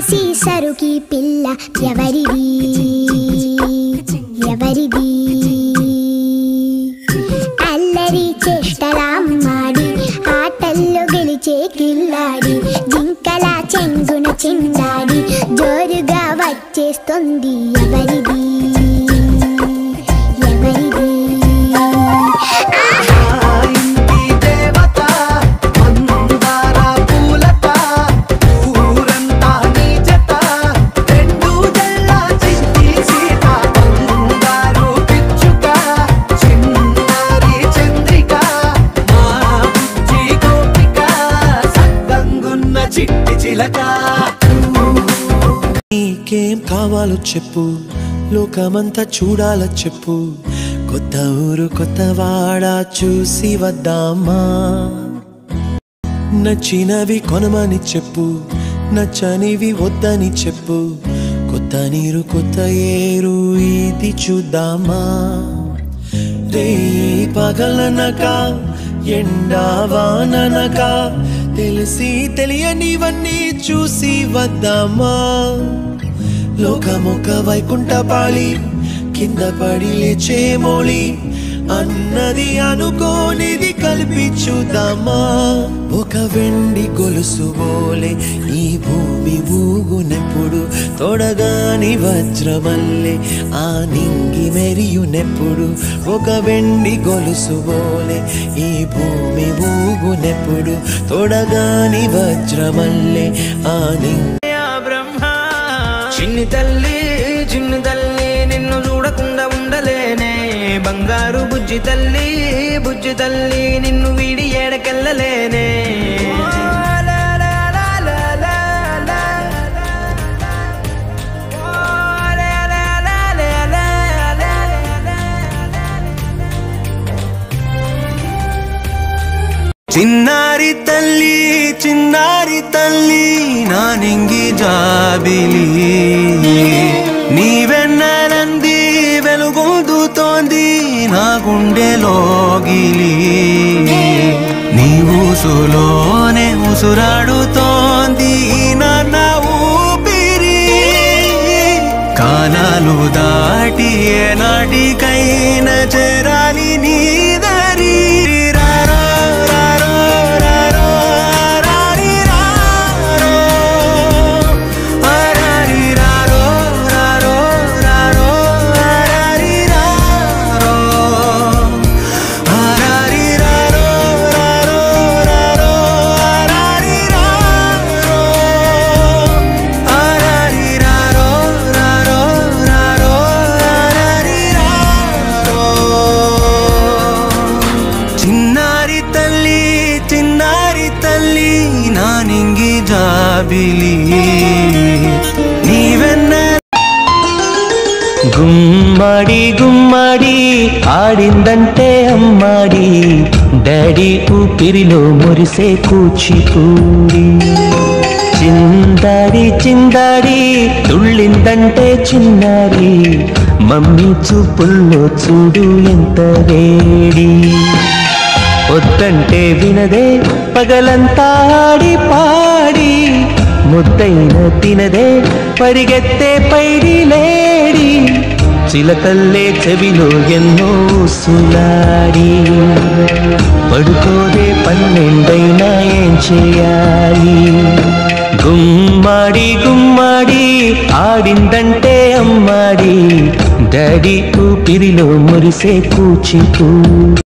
సీసరుకి పిల్ల ఎవరిది ఎవరిది అల్లరి చేష్టలామ్మాడి ఆటల్లో గెలిచే కిల్లాడి జింకల చెంగున చిందాడి జోరుగా వచ్చేస్తుంది ఎవరిది ఎవరిది ఇంటి దేవత మందార పూలత ఊరంతా నీ జత రెండు జల్ల చిట్టి సీత బంగారు పిచ్చుక చిన్నారి చంద్రిక మా బుజ్జి గోపిక సగ్గంగున్న చిట్టి చిలక నీకేం కావాలో చెప్పు లోకమంతా చూడాల చెప్పు కొత్త ఊరు కొత్త వాడ చూసి వద్దామా నచ్చినవి కొనమని చెప్పు నచ్చనివి వద్దని చెప్పు కొత్త నీరు కొత్త ఏరు ఇది చూద్దామా రే పగలనక ఎండావాననక తెలిసి తెలియనివన్నీ చూసి వద్దామా లోకమొక వైకుంఠపాళి కింద పడి లేచే మోళి అన్నది అనుకోనిది కలిపి చూద్దామా ఒక వెండి గొలుసు బోలే ఈ భూమి ఊగునెప్పుడు తొడగాని వజ్రమల్లే ఆ నింగి మెరియునెప్పుడు ఒక వెండి గొలుసు బోలే ఈ భూమి ఊగునెప్పుడు తొడగాని వజ్రమల్లే ఆ నింగి చిన్ని తల్లి చిన్ని తల్లి నిన్ను చూడకుండా ఉండలేనే బంగారు బుజ్జి తల్లి బుజ్జి తల్లి నిన్ను వీడి ఏడకెళ్ళలేనే చిన్నారి తల్లి చిన్నారి తల్లి నా నింగి జాబిలి నీవెన్ననంది వెలుగొందుతోంది నా గుండెలోగిలి నీ ఊసులోనే ఉసురాడుతోంది నాన్న ఊపిరి కాలాలు దాటి ఏనాటికైనా చేరాలి నీ దరి రారో, రారో, రారో, రారి రారో. రారి రారో, రారో, రారో, రారి రారో. రారి రారో, రారో, రారో, రారి రారో. రారి రారో, రారో, రారో, రారి రారో. చిన్నారి తల్లి చిన్నారి తల్లి నా నింగి జాబిలి నీవెన్న గుమ్మడి గుమ్మడి ఆడిందంటే అమ్మాడి డాడీ ఊపిరిలో మురిసే కూచిపూడి చిందాడి చిందాడి తుళ్ళిందంటే చిన్నారి మమ్మీ చూపుల్లో చూడు ఎంత వేడి వద్దంటే వినదే పగలంతా ఆడి పాడి ముద్దైన తినదే పరిగెత్తే పైడి లేడి చిలకల్లే చెవిలో ఎన్నో సులాడి పడుకోదే పన్నెండైనా ఏం చేయాలి గుమ్మాడి గుమ్మాడి ఆడిందంటే అమ్మాడి డాడీ ఊపిరిలో మురిసే కూచిపూడి